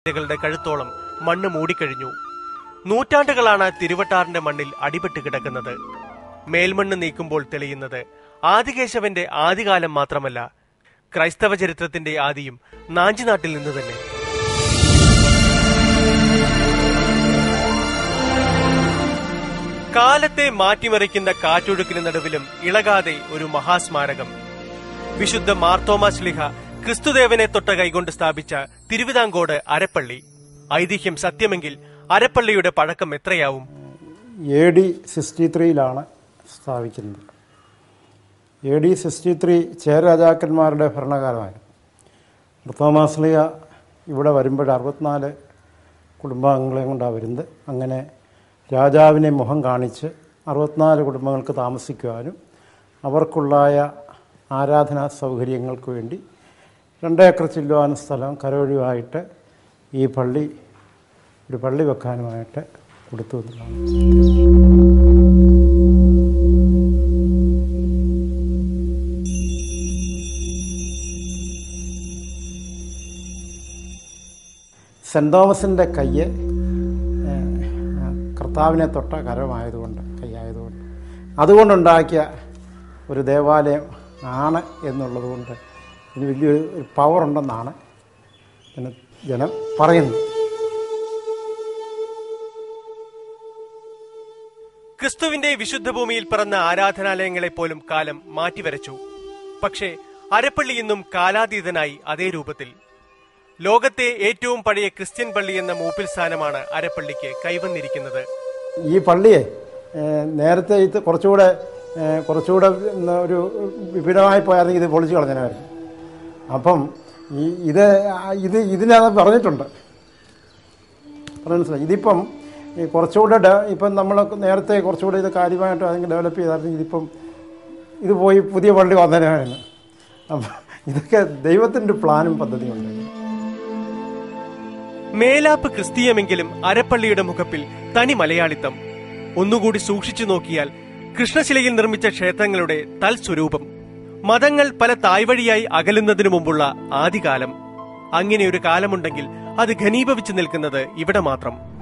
കളുടെ കഴുത്തോളം മണ്ണ് മൂടിക്കഴിഞ്ഞു നൂറ്റാണ്ടുകളാണ് തിരുവട്ടാറിന്റെ മണ്ണിൽ അടിപെട്ട് കിടക്കുന്നത് മേൽമണ്ണ് നീക്കുമ്പോൾ തെളിയുന്നത് ആദികേശവന്റെ ആദികാലം മാത്രമല്ല ക്രൈസ്തവ ചരിത്രത്തിന്റെ ആദിയും നാഞ്ചിനാട്ടിൽ നിന്ന് തന്നെ കാലത്തെ മാറ്റിമറിക്കുന്ന കാറ്റൊഴുക്കിന് നടുവിലും ഇളകാതെ ഒരു മഹാസ്മാരകം വിശുദ്ധ മാർത്തോമാ ശ്ലിഹ ക്രിസ്തുദേവനെ തൊട്ട കൈകൊണ്ട് സ്ഥാപിച്ച തിരുവിതാംകോട് അരപ്പള്ളി ഐതിഹ്യം സത്യമെങ്കിൽ അരപ്പള്ളിയുടെ പഴക്കം എത്രയാവും എ ഡി സിക്സ്റ്റി ത്രീയിലാണ് സ്ഥാപിക്കുന്നത് എ ഡി സിക്സ്റ്റി ത്രീ ചേരരാജാക്കന്മാരുടെ ഭരണകാലമായിരുന്നു തോമാസ്ലിയ ഇവിടെ വരുമ്പോൾ അറുപത്തിനാല് കുടുംബാംഗങ്ങളെയും കൊണ്ടാണ് വരുന്നത് അങ്ങനെ രാജാവിനെ മുഖം കാണിച്ച് അറുപത്തിനാല് കുടുംബങ്ങൾക്ക് താമസിക്കുവാനും അവർക്കുള്ളായ ആരാധനാ സൗകര്യങ്ങൾക്ക് വേണ്ടി രണ്ടേക്കർ ചില്ലുവാനും സ്ഥലം കരവഴിവായിട്ട് ഈ പള്ളി ഒരു പള്ളി വെക്കാനുമായിട്ട് കൊടുത്തു എന്നുള്ളതാണ് സെൻറ് തോമസിൻ്റെ കയ്യ് ഏഹ്, കർത്താവിനെ തൊട്ട കരമായതുകൊണ്ട് കൈയായതുകൊണ്ട് അതുകൊണ്ടുണ്ടാക്കിയ ഒരു ദേവാലയം ആണ് എന്നുള്ളത് കൊണ്ട് ഇതിന് വലിയൊരു ഒരു പവർ ഉണ്ടെന്നാണ് ജന ജനം പറയുന്നത് ക്രിസ്തുവിന്റെ വിശുദ്ധ ഭൂമിയിൽ പിറന്ന ആരാധനാലയങ്ങളെ പോലും കാലം മാറ്റിവരച്ചു പക്ഷേ അരപ്പള്ളി ഇന്നും കാലാതീതനായി അതേ രൂപത്തിൽ ലോകത്തെ ഏറ്റവും പഴയ ക്രിസ്ത്യൻ പള്ളി എന്ന മൂപ്പിൽ സ്ഥാനമാണ് അരപ്പള്ളിക്ക് കൈവന്നിരിക്കുന്നത് ഈ പള്ളിയെ ഏഹ്, നേരത്തെ ഇത് കുറച്ചുകൂടെ ഏഹ്, കുറച്ചുകൂടെ ഉം, ഒരു വിപുലമായി പോയായിരുന്നെങ്കിൽ ഇത് പൊളിച്ചു കളഞ്ഞനായിരുന്നു അപ്പം ഈ ഇത് ആ, ഇത് ഇതിനത് പറഞ്ഞിട്ടുണ്ട് പറഞ്ഞു മനസ്സിലായി ഇതിപ്പം ഈ കുറച്ചുകൂടെ ഡെ ഇപ്പം നമ്മൾ നേരത്തെ കുറച്ചുകൂടെ ഇത് കാര്യമായിട്ട് അതിന് ഡെവലപ്പ് ചെയ്തായിരുന്നെങ്കിൽ ഇതിപ്പം ഇത് പോയി പുതിയ പള്ളി വന്നതിനായിരുന്നു അപ്പം ഇതൊക്കെ ദൈവത്തിൻ്റെ പ്ലാനും പദ്ധതിയുണ്ട് മേലാപ്പ് ക്രിസ്തീയമെങ്കിലും അരപ്പള്ളിയുടെ മുഖപ്പിൽ തനി മലയാളിത്തം ഒന്നുകൂടി സൂക്ഷിച്ചു നോക്കിയാൽ കൃഷ്ണശിലയിൽ നിർമ്മിച്ച ക്ഷേത്രങ്ങളുടെ തൽസ്വരൂപം മതങ്ങൾ പല തായ്വഴിയായി അകലുന്നതിനു മുമ്പുള്ള ആദികാലം അങ്ങനെയൊരു കാലമുണ്ടെങ്കിൽ അത് ഘനീഭവിച്ചു നിൽക്കുന്നത് ഇവിടെ മാത്രം